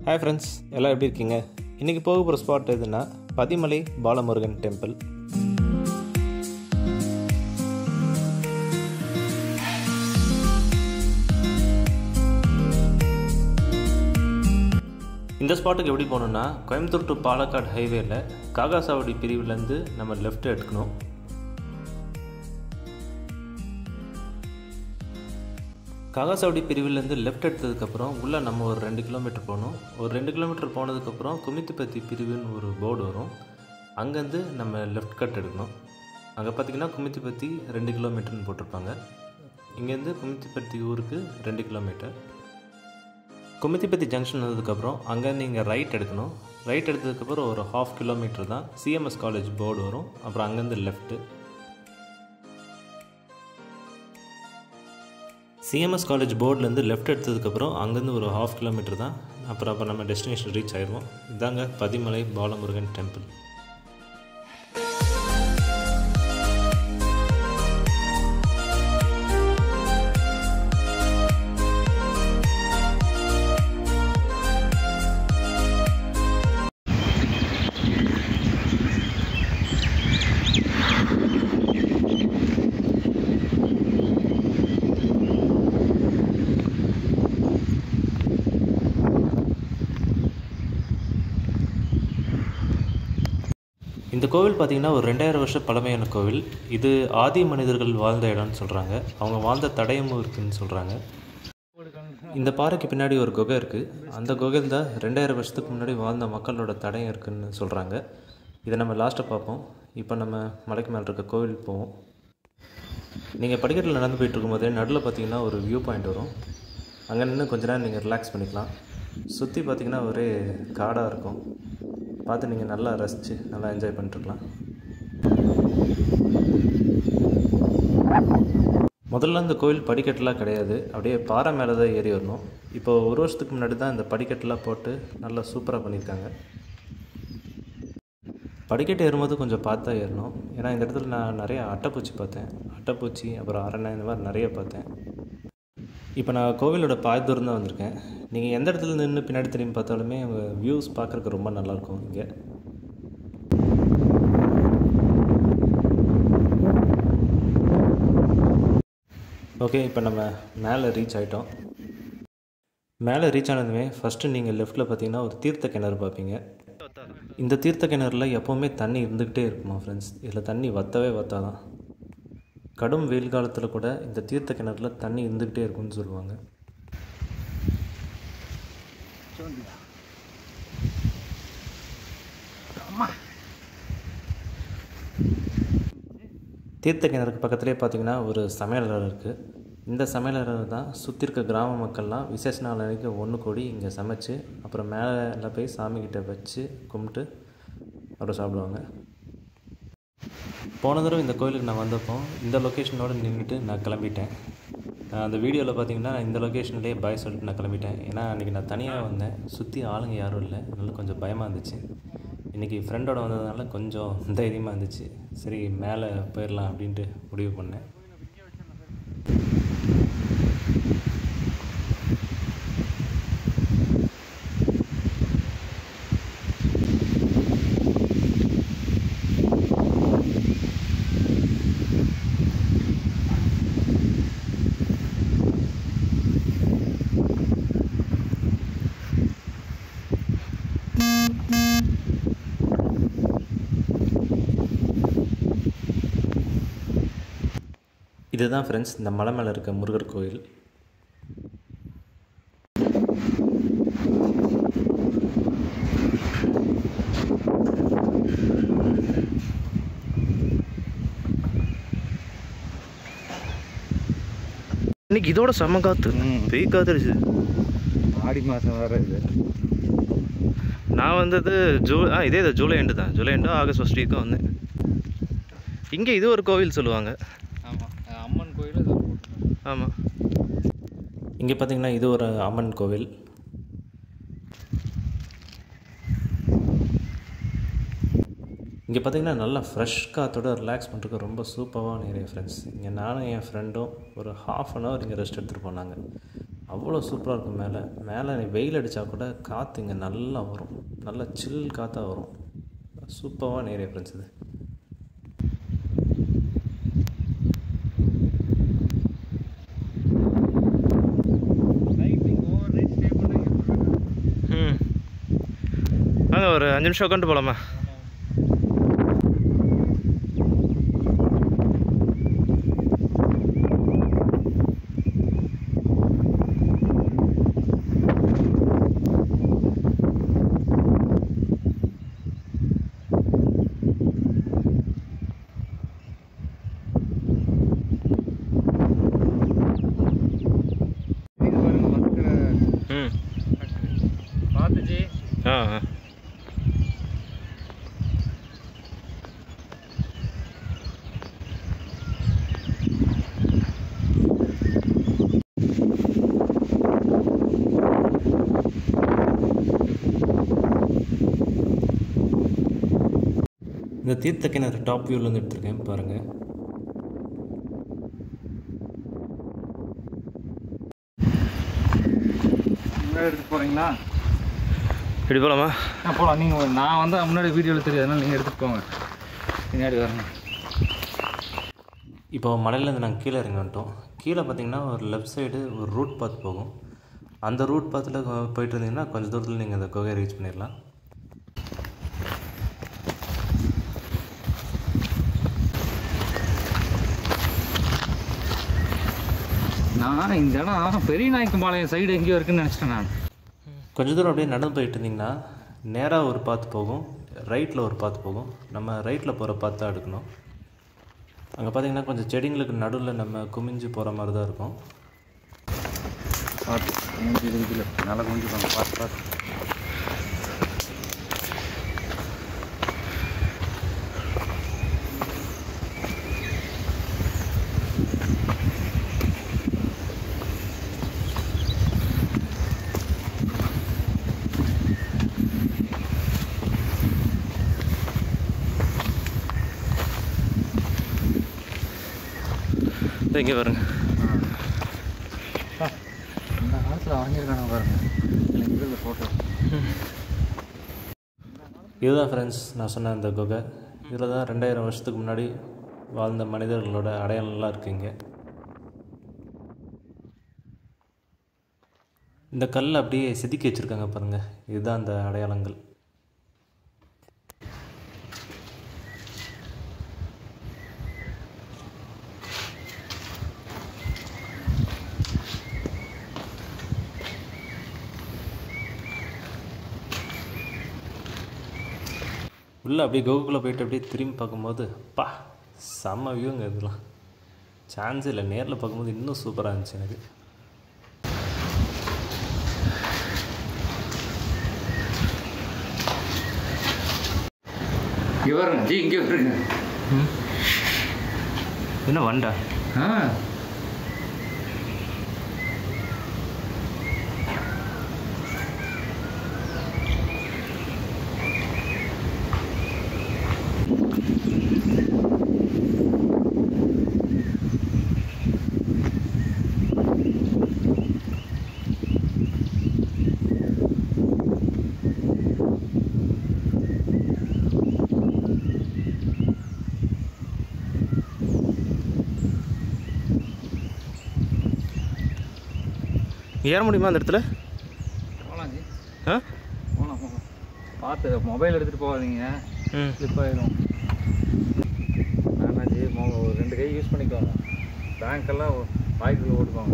hi friends எல்லாம் எப்படி இருக்கீங்க இன்றைக்கி போக போகிற ஸ்பாட் எதுன்னா பதிமலை பாலமுருகன் டெம்பிள் இந்த ஸ்பாட்டுக்கு எப்படி போகணுன்னா கோயம்புத்தூர் டு பாலக்காடு ஹைவேல காகாசாவடி பிரிவுலேருந்து நம்ம லெஃப்ட் எடுக்கணும் காகாசாவடி பிரிவிலேருந்து லெஃப்ட் எடுத்ததுக்கப்புறம் உள்ளே நம்ம ஒரு ரெண்டு கிலோமீட்டர் போகணும் ஒரு ரெண்டு கிலோமீட்டர் போனதுக்கப்புறம் குமித்திப்பத்தி பிரிவுன்னு ஒரு போர்டு வரும் அங்கேருந்து நம்ம லெஃப்ட் கட் எடுக்கணும் அங்கே பார்த்தீங்கன்னா குமித்திப்பத்தி ரெண்டு கிலோமீட்டர்னு போட்டிருப்பாங்க இங்கேருந்து குமித்திப்பத்தி ஊருக்கு ரெண்டு கிலோமீட்டர் குமித்திப்பத்தி ஜங்ஷன் வந்ததுக்கப்புறம் அங்கே நீங்கள் ரைட் எடுக்கணும் ரைட் எடுத்ததுக்கப்புறம் ஒரு ஹாஃப் கிலோமீட்டர் தான் சிஎம்எஸ் காலேஜ் போர்டு வரும் அப்புறம் அங்கேருந்து லெஃப்ட்டு சிஎம்எஸ் காலேஜ் போர்ட்லேருந்து லெஃப்ட் எடுத்ததுக்கப்புறம் அங்கேருந்து ஒரு ஹாஃப் கிலோமீட்டர் தான் அப்புறம் அப்போ நம்ம டெஸ்டினேஷன் ரீச் ஆயிடுவோம் இதாங்க பதிமலை பாலமுருகன் டெம்பிள் இந்த கோவில் பார்த்திங்கன்னா ஒரு ரெண்டாயிரம் வருஷம் பழமையான கோவில் இது ஆதி மனிதர்கள் வாழ்ந்த இடம்னு சொல்கிறாங்க அவங்க வாழ்ந்த தடயமும் இருக்குதுன்னு சொல்கிறாங்க இந்த பாறைக்கு பின்னாடி ஒரு குகை இருக்குது அந்த குகையில் தான் ரெண்டாயிரம் வருஷத்துக்கு முன்னாடி வாழ்ந்த மக்களோட தடயம் இருக்குதுன்னு சொல்கிறாங்க இதை நம்ம லாஸ்ட்டாக பார்ப்போம் இப்போ நம்ம மலைக்கு மேலே இருக்க கோவில் போவோம் நீங்கள் படிக்கட்டில் நடந்து போயிட்டு இருக்கும்போதே நடுவில் பார்த்தீங்கன்னா ஒரு வியூ பாயிண்ட் வரும் அங்கே நின்று கொஞ்ச நேரம் நீங்கள் ரிலாக்ஸ் பண்ணிக்கலாம் சுற்றி பார்த்தீங்கன்னா ஒரே காடாக இருக்கும் பார்த்து நீங்கள் நல்லா ரசித்து நல்லா என்ஜாய் பண்ணிட்டுருக்கலாம் முதல்ல இந்த கோவில் படிக்கட்டுலாம் கிடையாது அப்படியே பாறை மேலே தான் ஏறி வரணும் இப்போ ஒரு வருஷத்துக்கு முன்னாடி தான் இந்த படிக்கட்டுலாம் போட்டு நல்லா சூப்பராக பண்ணியிருக்காங்க படிக்கட்டு ஏறும்போது கொஞ்சம் பார்த்தா ஏறணும் ஏன்னா இந்த இடத்துல நான் நிறைய அட்டைப்பூச்சி பார்த்தேன் அட்டைப்பூச்சி அப்புறம் அரணை இந்த மாதிரி நிறைய பார்த்தேன் இப்போ நான் கோவிலோட பாதி தூரம் தான் வந்திருக்கேன் நீங்கள் எந்த இடத்துல நின்று பின்னாடி திரும்பி பார்த்தாலுமே உங்கள் வியூஸ் பார்க்குறக்கு ரொம்ப நல்லாயிருக்கும் இங்கே ஓகே இப்போ நம்ம மேலே ரீச் ஆகிட்டோம் மேலே ரீச் ஆனதுமே ஃபஸ்ட்டு நீங்கள் லெஃப்ட்டில் பார்த்தீங்கன்னா ஒரு தீர்த்த கிணறு பார்ப்பீங்க இந்த தீர்த்த கிணறுல எப்போவுமே தண்ணி இருந்துக்கிட்டே இருக்குமா ஃப்ரெண்ட்ஸ் இதில் தண்ணி வற்றவே வற்றாதான் கடும் வெயில் காலத்தில் கூட இந்த தீர்த்த கிணறுல தண்ணி இருந்துக்கிட்டே இருக்கும்னு சொல்லுவாங்க தீர்த்த கிணறுக்கு பக்கத்துலேயே பார்த்தீங்கன்னா ஒரு சமையலறை இருக்குது இந்த சமையலறை தான் சுற்றி இருக்க கிராம மக்கள்லாம் விசேஷ நாள் அன்றைக்கி ஒன்று கூடி இங்கே சமைச்சு அப்புறம் மேலே போய் சாமிக்கிட்ட வச்சு கும்பிட்டு அப்புறம் சாப்பிடுவாங்க போன தடவை இந்த கோயிலுக்கு நான் வந்தப்போ இந்த லொக்கேஷனோடு நின்றுட்டு நான் கிளம்பிட்டேன் அந்த வீடியோவில் பார்த்தீங்கன்னா இந்த லொக்கேஷன்லேயே பாய் சொல்லிட்டு நான் கிளம்பிட்டேன் ஏன்னா அன்றைக்கி நான் தனியாக வந்தேன் சுற்றி ஆளுங்க யாரும் இல்லை அதனால கொஞ்சம் பயமாக இருந்துச்சு இன்றைக்கி ஃப்ரெண்டோட வந்ததுனால கொஞ்சம் தைரியமாக இருந்துச்சு சரி மேலே போயிடலாம் அப்படின்ட்டு முடிவு பண்ணேன் இதுதான் ஃப்ரெண்ட்ஸ் இந்த மலை மேலே இருக்க முருகர் கோயில் இன்னைக்கு இதோட செம்ம காற்று பெய் காத்துருச்சு ஆடி மாதம் வேறு இது நான் வந்தது ஜூ ஆ இதே இது ஜூலை எண்டு தான் ஜூலை எண்டோ ஆகஸ்ட் ஃபஸ்ட் வீக்கும் வந்தேன் இங்கே இது ஒரு கோவில் சொல்லுவாங்க ஆமாம் அம்மன் கோயில் இது ஆமாம் இங்கே பார்த்தீங்கன்னா இது ஒரு அம்மன் கோவில் இங்கே பார்த்தீங்கன்னா நல்லா ஃப்ரெஷ் காற்றோட ரிலாக்ஸ் பண்ணுறதுக்கு ரொம்ப சூப்பரான ஏரியா ஃப்ரெண்ட்ஸ் இங்கே நானும் என் ஃப்ரெண்டும் ஒரு ஹாஃப் அன் ஹவர் இங்கே ரெஸ்ட் எடுத்துகிட்டு போனாங்க அவ்வளோ சூப்பராக இருக்கும் மேலே மேலே வெயில் அடித்தா கூட காற்று இங்கே நல்லா வரும் நல்லா சில் காற்றா வரும் சூப்பரான ஏரியா ஃப்ரெண்ட்ஸ் இது நைட் ஓவர் நைட் ஸ்டே பண்ணுங்க ம் வாங்க ஒரு அஞ்சு நிமிஷம் உட்காந்து போகலாமா இது பாருங்க மக்கிற ம் பார்த்துச்சு ஆ ஆ இந்த தீர்த்த கிணறு டாப் வியூலேருந்து எடுத்திருக்கேன் பாருங்கள் முன்னாடி எடுத்து போகிறீங்களா இப்படி போகலாமா ஆ போகலாம் நீங்கள் நான் வந்து முன்னாடி வீடியோவில் தெரியாது அதனால நீங்கள் எடுத்துகிட்டு போங்க பின்னாடி வரணும் இப்போ மலையிலேருந்து நாங்கள் கீழே இறங்கி வந்துட்டோம் கீழே பார்த்தீங்கன்னா ஒரு லெஃப்ட் சைடு ஒரு ரூட் பார்த்து போகும் அந்த ரூட் பாத்தில் போயிட்டு இருந்தீங்கன்னா கொஞ்சம் தூரத்தில் நீங்கள் அந்த குகையை ரீச் பண்ணிடலாம் நான் இந்த இடம் பெரிய நாயக்கம்பாளையம் சைடு எங்கேயோ இருக்குன்னு நினச்சிட்டேன் நான் கொஞ்ச தூரம் அப்படியே நடந்து போயிட்டு இருந்தீங்கன்னா நேராக ஒரு பாத்து போகும் ரைட்டில் ஒரு பாத்து போகும் நம்ம ரைட்டில் போகிற பாத்து தான் எடுக்கணும் அங்கே பார்த்தீங்கன்னா கொஞ்சம் செடிங்களுக்கு நடுவில் நம்ம குமிஞ்சு போகிற மாதிரி தான் இருக்கும் பார்த்து மூஞ்சி இருக்குதுல நல்லா கொஞ்சம் பார்த்து பார்த்து பார்த்து இதோ இங்கே பாருங்க இந்த காலத்தில் வாங்கியிருக்காங்க பாருங்க எனக்கு இந்த ஃபோட்டோ இதுதான் ஃப்ரெண்ட்ஸ் நான் சொன்ன இந்த குகை இதில் தான் ரெண்டாயிரம் வருஷத்துக்கு முன்னாடி வாழ்ந்த மனிதர்களோட அடையாளம்லாம் இருக்குங்க இந்த கல் அப்படியே செதுக்கி வச்சுருக்காங்க பாருங்கள் இதுதான் அந்த அடையாளங்கள் உள்ளே அப்படியே கோகுக்குள்ளே போயிட்டு அப்படியே திரும்பி பார்க்கும்போது பா செம்ம வியூங்க இதெல்லாம் சான்ஸ் இல்லை நேரில் பார்க்கும்போது இன்னும் சூப்பராக இருந்துச்சு எனக்கு இங்கே பாருங்க ஜி இங்கே பாருங்க என்ன வண்டா ஆ ஏற முடியுமா அந்த இடத்துல போகலாம் ஜி ஆ போகலாம் போகலாம் பார்த்து மொபைல் எடுத்துகிட்டு போகாதீங்க ம் ஸ்லிப் ஆயிடும் வேணாம் ஜி மொ ஒரு ரெண்டு கை யூஸ் பண்ணிக்கோங்க பேங்க்கெல்லாம் வாய்க்குள்ள ஓட்டுக்கோங்க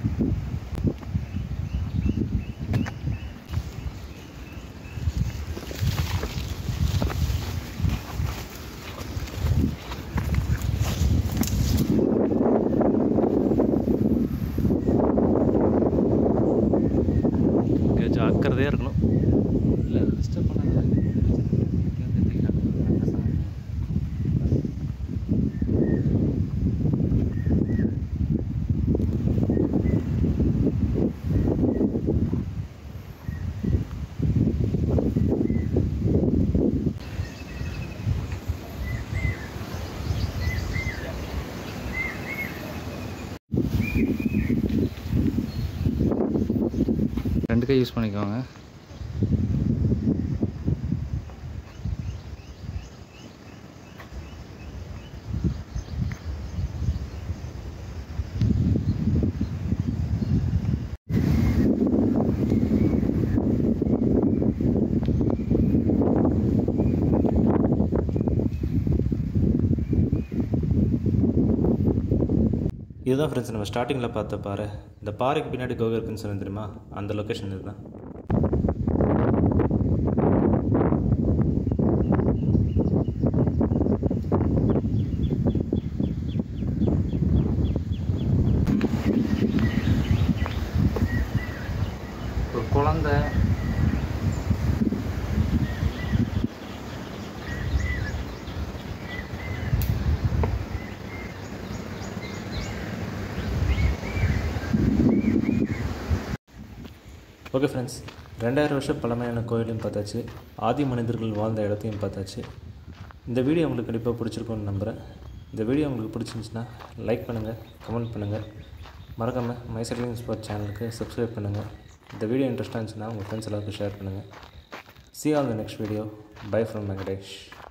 இங்கே ஜாக்கிரதையாக இருக்கணும் இல்லை டிஸ்டர்ப் பண்ணாங்க ரெண்டு கை யூஸ் பண்ணிக்கோங்க இதுதான் ஃப்ரெண்ட்ஸ் நம்ம ஸ்டார்டிங்கில் பார்த்த பாறை இந்த பாறைக்கு பின்னாடி கோவில் இருக்குன்னு சொன்னேன் தெரியுமா அந்த லொக்கேஷன் இதுதான் ஒரு குழந்தை ஓகே ஃப்ரெண்ட்ஸ் ரெண்டாயிரம் வருஷம் பழமையான கோயிலையும் பார்த்தாச்சு ஆதி மனிதர்கள் வாழ்ந்த இடத்தையும் பார்த்தாச்சு இந்த வீடியோ உங்களுக்கு கண்டிப்பாக பிடிச்சிருக்கும்னு நம்புகிறேன் இந்த வீடியோ உங்களுக்கு பிடிச்சிருந்துச்சுன்னா லைக் பண்ணுங்கள் கமெண்ட் பண்ணுங்கள் மறக்காமல் மை சைக்ளிங் ஸ்பாட் சேனலுக்கு சப்ஸ்கிரைப் பண்ணுங்கள் இந்த வீடியோ இன்ட்ரெஸ்ட்டாக இருந்துச்சுன்னா உங்கள் ஃப்ரெண்ட்ஸ் எல்லாருக்கும் ஷேர் பண்ணுங்கள் see you on the next video bye from Venkatesh